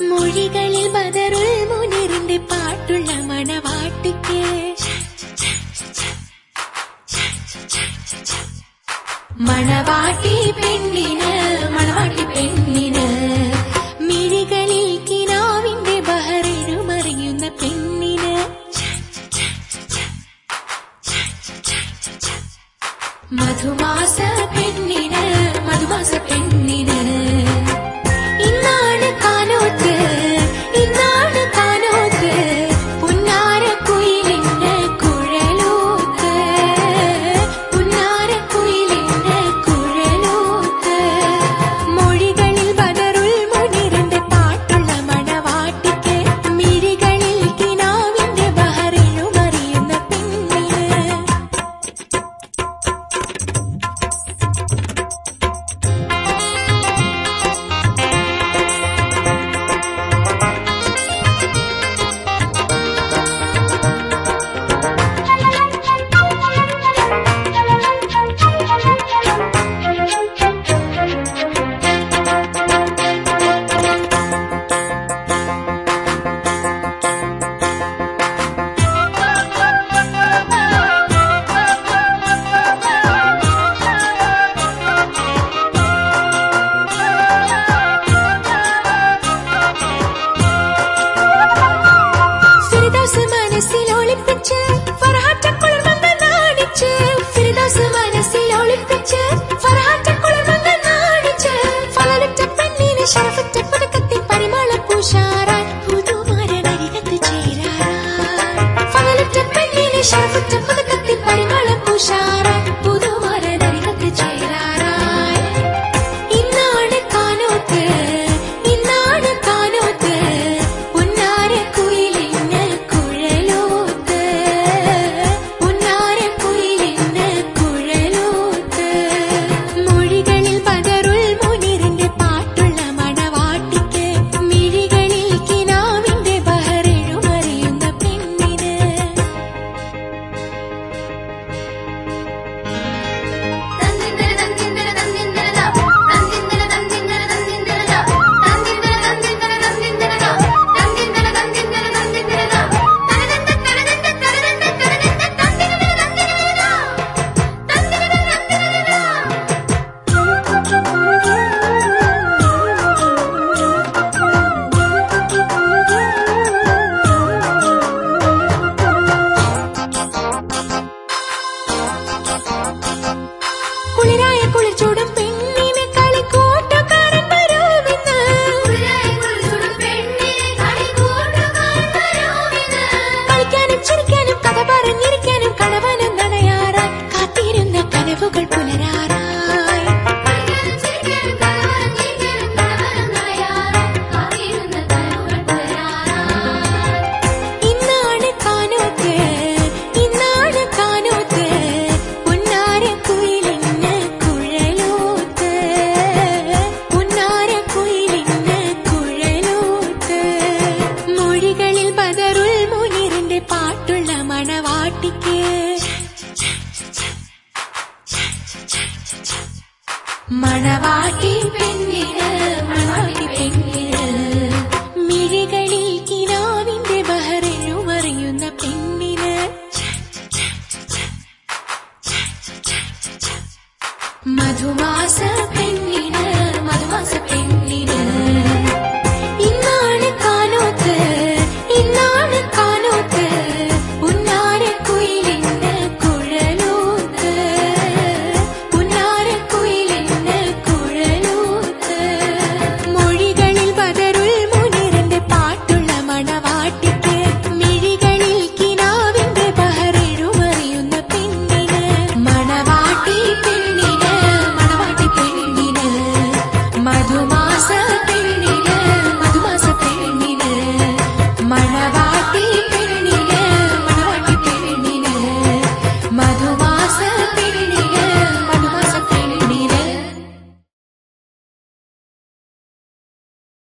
മൊഴികളിൽ ബദറുൽ മുനിറിന്റെ പാട്ടുള്ള മണവാട്ടിക്ക് മണവാട്ടി പെണ്ണിന് മണവാട്ടി പെണ്ണിന് മിഴികളിൽ കിനാവിന്റെ ബഹറിനുമറിയുന്ന പെണ്ണിന് മധുമാസ പെണ്ണിന് മധുമാസ പെണ്ണിന് ഇന്നാണ് കാനോത്ത് ഇന്നാണ് കാനോത്ത് പുന്നാര കുയിലിന്റെ കുഴലൂത്ത് പുന്നാര കുയിലിന്റെ കുഴലൂത്ത് മൊഴികളിൽ ബദറുൽ മുനിറിന്റെ പാട്ടുള്ള മണവാട്ടിക്ക് മിഴികളിൽ കിനാവിന്റെ ബഹറിനുമറിയുന്ന പെണ്ണിന് ഫിർദൗസ് മനസ്സിൽ ഒളിപ്പിച്ച് ഫർഹാറ്റ കുളിർമങ്ങ നാണിച്ച് ഫിർദൗസ് മനസ്സിൽ ഒളിപ്പിച്ച് ഫർഹാറ്റ കുളിർമങ്ങ നാണിച്ച് ഫലലുറ്റ പെണ്ണിന് ശരഫറ്റ പതക്കത്തിൻ പരിമള പൂശാര